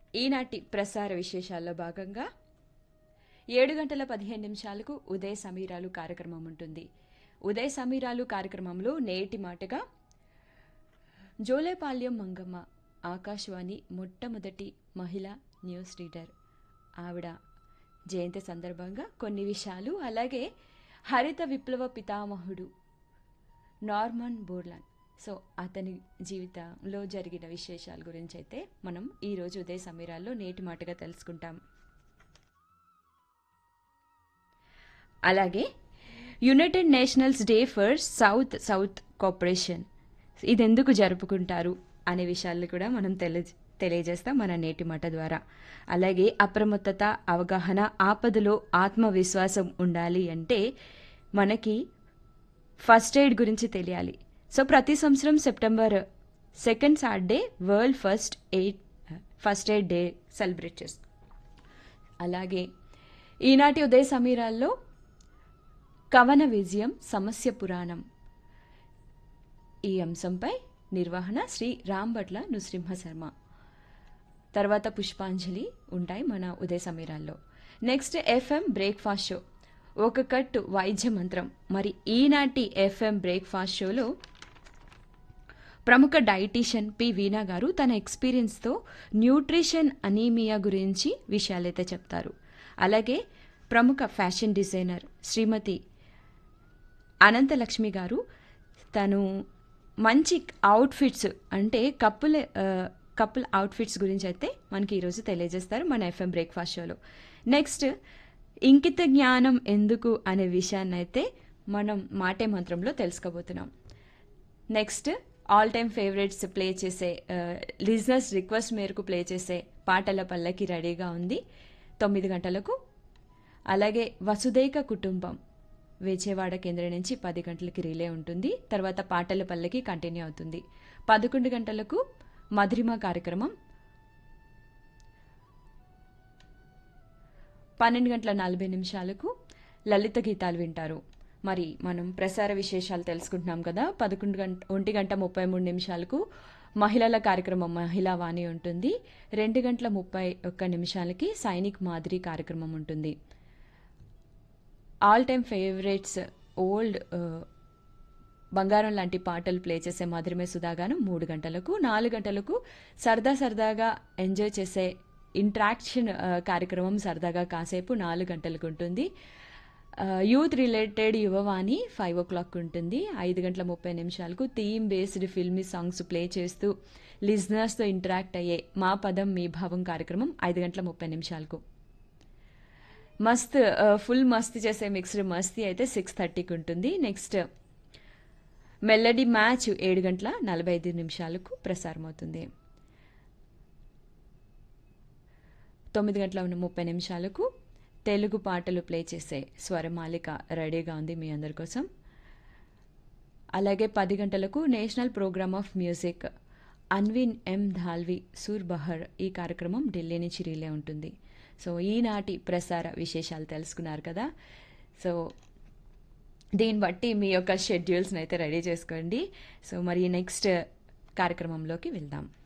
ఈనాటి ప్రసార విశేషాల్లో భాగంగా ఏడు గంటల పదిహేను నిమిషాలకు ఉదయ సమీరాలు కార్యక్రమం ఉంటుంది ఉదయ సమీరాలు కార్యక్రమంలో నేటి మాటగా జోలేపాల్యం మంగమ్మ ఆకాశవాణి మొట్టమొదటి మహిళా న్యూస్ రీడర్ ఆవిడ జయంతి సందర్భంగా కొన్ని విషయాలు అలాగే హరిత విప్లవ పితామహుడు నార్మన్ బోర్లాన్ సో అతని జీవితంలో జరిగిన విశేషాల గురించి అయితే మనం ఈరోజు ఉదయ సమీరాల్లో నేటి మాటగా తెలుసుకుంటాం అలాగే United Nationals day for south south cooperation ఇది ఎందుకు జరుపుకుంటారు అనే విషయాలు కూడా మనం తెలి తెలియజేస్తాం మన నేటి మాట ద్వారా అలాగే అప్రమత్తత అవగాహన ఆపదలో ఆత్మవిశ్వాసం ఉండాలి అంటే మనకి ఫస్ట్ ఎయిడ్ గురించి తెలియాలి సో ప్రతి సంవత్సరం September second Saturday world first aid first aid day celebrate చేస్తాం అలాగే ఈనాటి ఉదయ సమీరాల్లో కవన విజయం సమస్య పురాణం ఈ అంశంపై నిర్వహణ శ్రీ రాంభట్ల నృసింహ శర్మ తర్వాత పుష్పాంజలి ఉంటాయి మన ఉదయ సమీరాల్లో నెక్స్ట్ ఎఫ్ఎం బ్రేక్ఫాస్ట్ షో ఒక కట్టు వైద్య మంత్రం మరి ఈనాటి ఎఫ్ఎం బ్రేక్ఫాస్ట్ షోలో ప్రముఖ డైటీషియన్ పి వీణా గారు తన ఎక్స్పీరియన్స్తో న్యూట్రిషన్ అనీమియా గురించి విషయాలైతే చెప్తారు అలాగే ప్రముఖ ఫ్యాషన్ డిజైనర్ శ్రీమతి అనంతలక్ష్మి గారు తను మంచి అవుట్ఫిట్స్ అంటే కప్పుల కపుల్ అవుట్ఫిట్స్ గురించి అయితే మనకి ఈరోజు తెలియజేస్తారు మన ఎఫ్ఎం బ్రేక్ఫాస్ట్ షోలో నెక్స్ట్ ఇంకిత జ్ఞానం ఎందుకు అనే విషయాన్ని అయితే మనం మాటే మంత్రంలో తెలుసుకోబోతున్నాం next all time favourites play చేసే లిజినెస్ రిక్వెస్ట్ మేరకు ప్లే చేసే పాటల పల్లకి రెడీగా ఉంది తొమ్మిది గంటలకు అలాగే వసుదైక కుటుంబం వేచేవాడ కేంద్రం నుంచి పది గంటలకి రిలే ఉంటుంది తర్వాత పాటల పల్లకి కంటిన్యూ అవుతుంది పదకొండు గంటలకు మధురిమ కార్యక్రమం పన్నెండు గంటల నలభై నిమిషాలకు లలిత గీతాలు వింటారు మరి మనం ప్రసార విశేషాలు తెలుసుకుంటున్నాం కదా పదకొండు గంట ఒంటి గంట ముప్పై మూడు నిమిషాలకు మహిళల కార్యక్రమం మహిళా వాణి ఉంటుంది రెండు గంటల ముప్పై ఒక్క నిమిషాలకి సైనిక్ మాదిరి కార్యక్రమం ఉంటుంది ఆల్ టైమ్ ఫేవరెట్స్ ఓల్డ్ బంగారం లాంటి పాటలు ప్లే చేసే మధురమే సుధాగాను మూడు గంటలకు నాలుగు గంటలకు సరదా సరదాగా ఎంజాయ్ చేసే ఇంట్రాక్షన్ కార్యక్రమం సరదాగా కాసేపు నాలుగు గంటలకు ఉంటుంది youth related Yuvavani five o'clock ఉంటుంది ఐదు గంటల ముప్పై నిమిషాలకు theme based filmy songs play చేస్తూ లిజనర్స్తో ఇంటరాక్ట్ అయ్యే మా పదం మీ భావం కార్యక్రమం ఐదు గంటల ముప్పై నిమిషాలకు మస్త్ ఫుల్ మస్త్ చేసే మిక్స్డ్ మస్తీ అయితే సిక్స్ థర్టీకి ఉంటుంది నెక్స్ట్ మెల్లడి మ్యాచ్ ఏడు గంటల నలభై ఐదు నిమిషాలకు ప్రసారం అవుతుంది తొమ్మిది గంటల ఉన్న ముప్పై నిమిషాలకు తెలుగు పాటలు ప్లే చేసే స్వరమాలిక రెడీగా ఉంది మీ అందరి కోసం అలాగే పది గంటలకు నేషనల్ ప్రోగ్రామ్ ఆఫ్ మ్యూజిక్ అన్విన్ ఎం ధాల్వి సూర్ బహర్ ఈ కార్యక్రమం ఢిల్లీ నుంచి రిలే ఉంటుంది సో ఈనాటి ప్రసార విశేషాలు తెలుసుకున్నారు కదా సో దీన్ని బట్టి మీ యొక్క షెడ్యూల్స్ని అయితే రెడీ చేసుకోండి సో మరి నెక్స్ట్ కార్యక్రమంలోకి వెళ్దాం